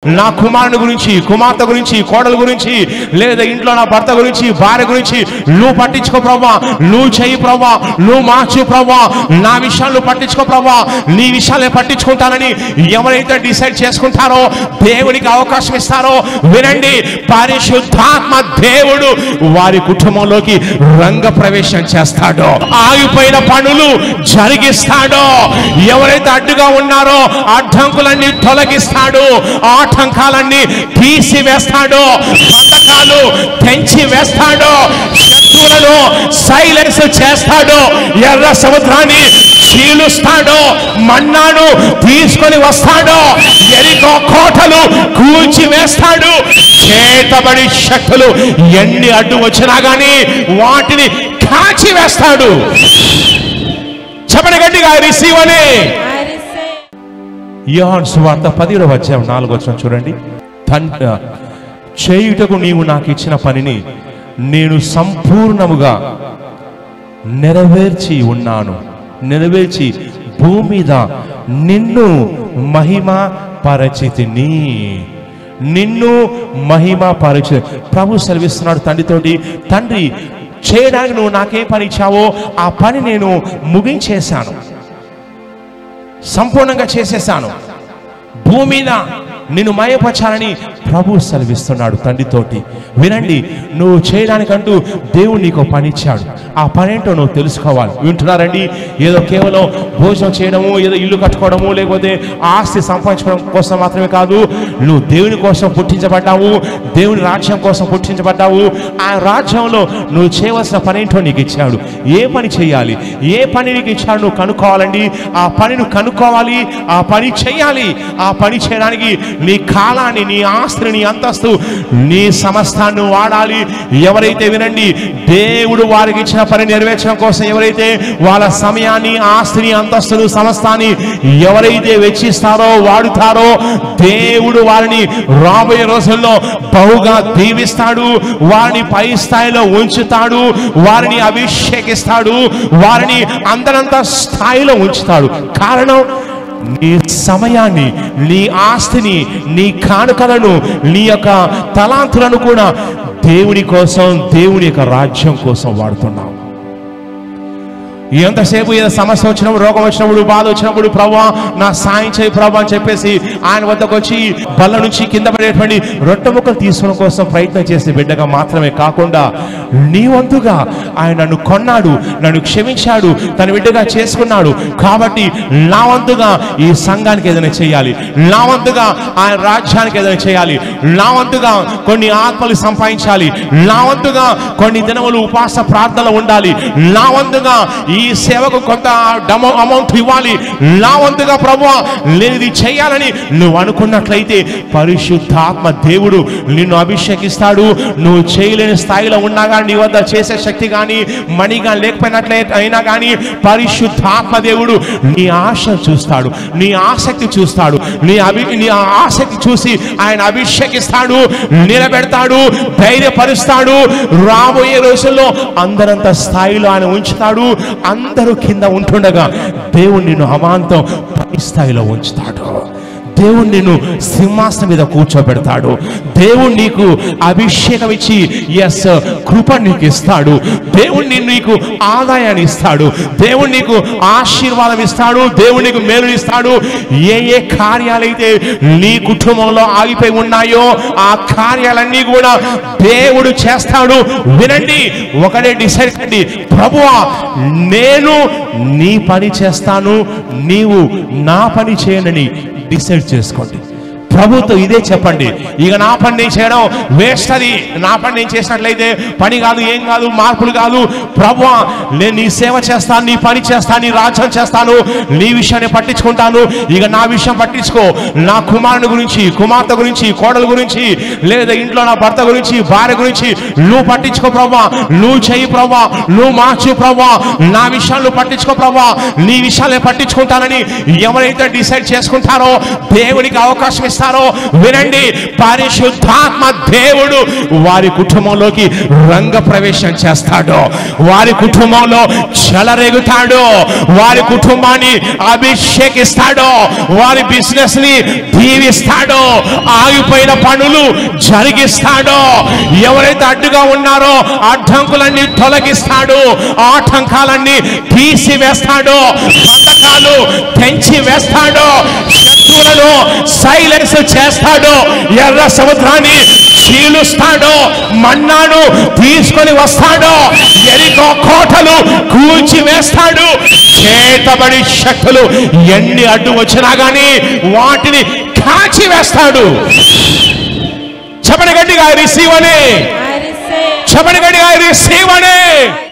నా కుమారుని గురించి కుమార్తె గురించి కోడల గురించి లేదా ఇంట్లో నా భర్త గురించి భార్య గురించి నువ్వు పట్టించుకో ప్రభా నువ్వు చెయ్యి ప్రభా నువ్వు మార్చు ప్రభా నా విషయాలు పట్టించుకో ప్రభా నీ విషయాలే పట్టించుకుంటానని ఎవరైతే డిసైడ్ చేసుకుంటారో దేవునికి అవకాశం ఇస్తారో వినండి పరిశుద్ధాత్మ దేవుడు వారి కుటుంబంలోకి రంగ ప్రవేశం చేస్తాడో ఆగిపోయిన పనులు జరిగిస్తాడో ఎవరైతే అడ్డుగా ఉన్నారో అడ్డంకులన్నీ తొలగిస్తాడు ఆటంకాలన్నీ తీసివేస్తాడో బంధకాలు తెంచి వేస్తాడో శత్రువులను సైలెన్స్ చేస్తాడో ఎర్ర సముద్రాన్ని చీలుస్తాడో మన్నాను తీసుకొని వస్తాడో ఎరికో కోటలు కూల్చి వేస్తాడు చేతబడి శక్తులు ఎన్ని అడ్డు వచ్చినా గాని వాటిని కాచి వేస్తాడు చెప్పండి గట్టిగా రిసీవ్ అని I receive. యోహాన్ సువార్త పదిహేడవ అధ్యాయం నాలుగు వచ్చిన చూడండి తండ్రి చేయుటకు నీవు నాకు ఇచ్చిన పనిని నేను సంపూర్ణముగా నెరవేర్చి ఉన్నాను నెరవేర్చి భూమి మీద నిన్ను మహిమ పరచితిని నిన్ను మహిమ పరచి ప్రభు సెలవిస్తున్నాడు తండ్రితోటి తండ్రి చేయడానికి నువ్వు నాకే పని ఇచ్చావో ఆ పని నేను ముగించేశాను సంపూర్ణంగా చేసేసాను భూమి మీద నిన్ను మయపరచాలని ప్రభు సెలవిస్తున్నాడు తండ్రితోటి వినండి నువ్వు చేయడానికంటూ దేవుడు నీకు పని ఇచ్చాడు ఆ పని ఏంటో నువ్వు తెలుసుకోవాలి వింటున్నారండి ఏదో కేవలం భోజనం చేయడము ఏదో ఇల్లు కట్టుకోవడము లేకపోతే ఆస్తి సంపాదించుకోవడం కోసం మాత్రమే కాదు నువ్వు దేవుని కోసం పుట్టించబడ్డావు దేవుని రాజ్యం కోసం పుట్టించబడ్డావు ఆ రాజ్యంలో నువ్వు చేయవలసిన పని ఏంటో నీకు ఇచ్చాడు ఏ పని చేయాలి ఏ పని నీకు ఇచ్చాడు నువ్వు కనుక్కోవాలండి ఆ పని నువ్వు కనుక్కోవాలి ఆ పని చేయాలి ఆ పని చేయడానికి నీ కాలాన్ని నీ ఆస్తిని నీ అంతస్తు నీ సమస్తాన్ని వాడాలి ఎవరైతే వినండి దేవుడు వారికి ఇచ్చిన పని నెరవేర్చడం కోసం ఎవరైతే వాళ్ళ సమయాన్ని ఆస్తిని అంతస్తును సమస్తాన్ని ఎవరైతే వెచ్చిస్తారో వాడుతారో దేవుడు వారిని రాబోయే రోజుల్లో బహుగా దీవిస్తాడు వారిని పై స్థాయిలో ఉంచుతాడు వారిని అభిషేకిస్తాడు వారిని అందరంత స్థాయిలో ఉంచుతాడు కారణం నీ సమయాన్ని నీ ఆస్తిని నీ కానుకలను నీ యొక్క తలాంతులను కూడా దేవుని కోసం దేవుని యొక్క రాజ్యం కోసం వాడుతున్నావు ఎంతసేపు ఏదో సమస్య వచ్చినప్పుడు రోగం వచ్చినప్పుడు బాధ వచ్చినప్పుడు ప్రభా నా సాయం చేయి ప్రభా అని చెప్పేసి ఆయన వద్దకు వచ్చి బల్ల నుంచి కింద పడేటువంటి రొట్టె ముక్కలు తీసుకోవడం కోసం ప్రయత్నం చేసే బిడ్డగా మాత్రమే కాకుండా నీ వంతుగా ఆయన నన్ను కొన్నాడు నన్ను క్షమించాడు తన బిడ్డగా చేసుకున్నాడు కాబట్టి నా వంతుగా ఈ సంఘానికి ఏదైనా చేయాలి నా వంతుగా ఆయన రాజ్యానికి ఏదైనా చేయాలి నా వంతుగా కొన్ని ఆత్మలు సంపాదించాలి నా వంతుగా కొన్ని దినములు ఉపవాస ప్రార్థనలు ఉండాలి నా వంతుగా ఈ సేవకు కొంత డమో అమౌంట్ ఇవ్వాలి నా వంతుగా ప్రభు లేనిది చేయాలని నువ్వు అనుకున్నట్లయితే పరిశుద్ధాత్మ దేవుడు నిన్ను అభిషేకిస్తాడు నువ్వు చేయలేని స్థాయిలో ఉన్నా కానీ నీ వద్ద చేసే శక్తి కానీ మణి కానీ లేకపోయినట్లే అయినా కానీ పరిశుద్ధాత్మ దేవుడు నీ ఆశ చూస్తాడు నీ ఆసక్తి చూస్తాడు నీ అభి నీ ఆ ఆసక్తి చూసి ఆయన అభిషేకిస్తాడు నిలబెడతాడు ధైర్యపరుస్తాడు రాబోయే రోజుల్లో అందరంత స్థాయిలో ఆయన ఉంచుతాడు అందరూ కింద ఉంటుండగా దేవుడు నిన్ను అమాంతం పై స్థాయిలో ఉంచుతాడు దేవుడు నిన్ను సింహాసనం మీద కూర్చోబెడతాడు దేవుడు నీకు అభిషేకం ఇచ్చి ఎస్ కృప నీకు ఇస్తాడు దేవుడు నిన్ను నీకు ఆదాయాన్ని ఇస్తాడు దేవుడు నీకు ఆశీర్వాదం ఇస్తాడు దేవుడు నీకు మేలు ఇస్తాడు ఏ ఏ కార్యాలైతే నీ కుటుంబంలో ఆగిపోయి ఉన్నాయో ఆ కార్యాలన్నీ కూడా దేవుడు చేస్తాడు వినండి ఒకటే డిసైడ్ కండి ప్రభువా నేను నీ పని చేస్తాను నీవు నా పని చేయనని డిసైడ్ చేసుకోండి ప్రభుత్వం ఇదే చెప్పండి ఇక నా పని నేను చేయడం వేస్ట్ అది నా పని నేను చేసినట్లయితే పని కాదు ఏం కాదు మార్పులు కాదు ప్రభు నేను నీ సేవ చేస్తాను నీ పని చేస్తాను నీ రాజ్యం చేస్తాను నీ విషయాన్ని పట్టించుకుంటాను ఇక నా విషయం పట్టించుకో నా కుమారుని గురించి కుమార్తె గురించి కోడల గురించి లేదా ఇంట్లో నా భర్త గురించి భార్య గురించి నువ్వు పట్టించుకో ప్రభా నువ్వు చెయ్యి ప్రభా నువ్వు మార్చు ప్రభా నా విషయాలు పట్టించుకో ప్రభా నీ విషయాలే పట్టించుకుంటానని ఎవరైతే డిసైడ్ చేసుకుంటారో దేవునికి అవకాశం ఇస్తారో చేస్తారో వినండి పరిశుద్ధాత్మ దేవుడు వారి కుటుంబంలోకి రంగ ప్రవేశం చేస్తాడు వారి కుటుంబంలో చెలరేగుతాడు వారి కుటుంబాన్ని అభిషేకిస్తాడు వారి బిజినెస్ ని దీవిస్తాడు ఆగిపోయిన పనులు జరిగిస్తాడు ఎవరైతే అడ్డుగా ఉన్నారో అడ్డంకులన్నీ తొలగిస్తాడు ఆటంకాలన్నీ తీసివేస్తాడు బంధకాలు తెంచి వేస్తాడు శత్రువులను సైలెన్స్ చేస్తాడు ఎర్ర సముద్రాన్ని చీలుస్తాడు మన్నాను తీసుకొని వస్తాడు ఎరికో కోటలు కూల్చి వేస్తాడు చేతబడి శక్తులు ఎన్ని అడ్డు వచ్చినా గాని వాటిని కాచి వేస్తాడు చెప్పని గట్టిగా రిసీవ్ అని I receive. చెప్పని గట్టిగా రిసీవ్ అని